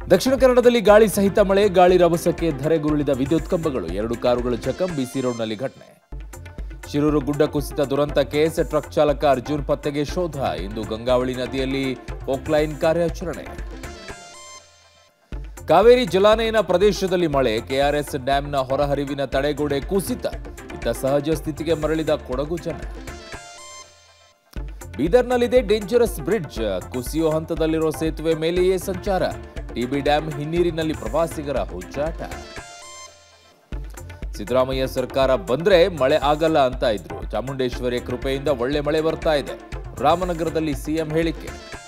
ದಕ್ಷಿಣ ಕನ್ನಡದಲ್ಲಿ ಗಾಳಿ ಸಹಿತ ಮಳೆ ಗಾಳಿ ರಭಸಕ್ಕೆ ಧರೆಗುರುಳಿದ ವಿದ್ಯುತ್ ಕಂಬಗಳು ಎರಡು ಕಾರುಗಳು ಜಖಂ ಬಿಸಿ ರೋಡ್ನಲ್ಲಿ ಘಟನೆ ಶಿರೂರು ಗುಡ್ಡ ಕುಸಿತ ದುರಂತ ಕೇಸ್ ಟ್ರಕ್ ಚಾಲಕ ಅರ್ಜುನ್ ಪತ್ತೆಗೆ ಶೋಧ ಇಂದು ಗಂಗಾವಳಿ ನದಿಯಲ್ಲಿ ಪೋಕ್ಲೈನ್ ಕಾರ್ಯಾಚರಣೆ ಕಾವೇರಿ ಜಲಾನಯನ ಪ್ರದೇಶದಲ್ಲಿ ಮಳೆ ಕೆಆರ್ಎಸ್ ಡ್ಯಾಂನ ಹೊರಹರಿವಿನ ತಡೆಗೋಡೆ ಕುಸಿತ ಇತ್ತ ಸಹಜ ಸ್ಥಿತಿಗೆ ಮರಳಿದ ಕೊಡಗು ಜನ ಬೀದರ್ನಲ್ಲಿದೆ ಡೇಂಜರಸ್ ಬ್ರಿಡ್ಜ್ ಕುಸಿಯೋ ಹಂತದಲ್ಲಿರೋ ಸೇತುವೆ ಮೇಲೆಯೇ ಸಂಚಾರ ಟಿಬಿ ಡ್ಯಾಂ ಹಿನ್ನೀರಿನಲ್ಲಿ ಪ್ರವಾಸಿಗರ ಹುಚ್ಚಾಟ ಸಿದ್ದರಾಮಯ್ಯ ಸರ್ಕಾರ ಬಂದ್ರೆ ಮಳೆ ಆಗಲ್ಲ ಅಂತ ಇದ್ರು ಚಾಮುಂಡೇಶ್ವರಿಯ ಕೃಪೆಯಿಂದ ಒಳ್ಳೆ ಮಳೆ ಬರ್ತಾ ಇದೆ ರಾಮನಗರದಲ್ಲಿ ಸಿಎಂ ಹೇಳಿಕೆ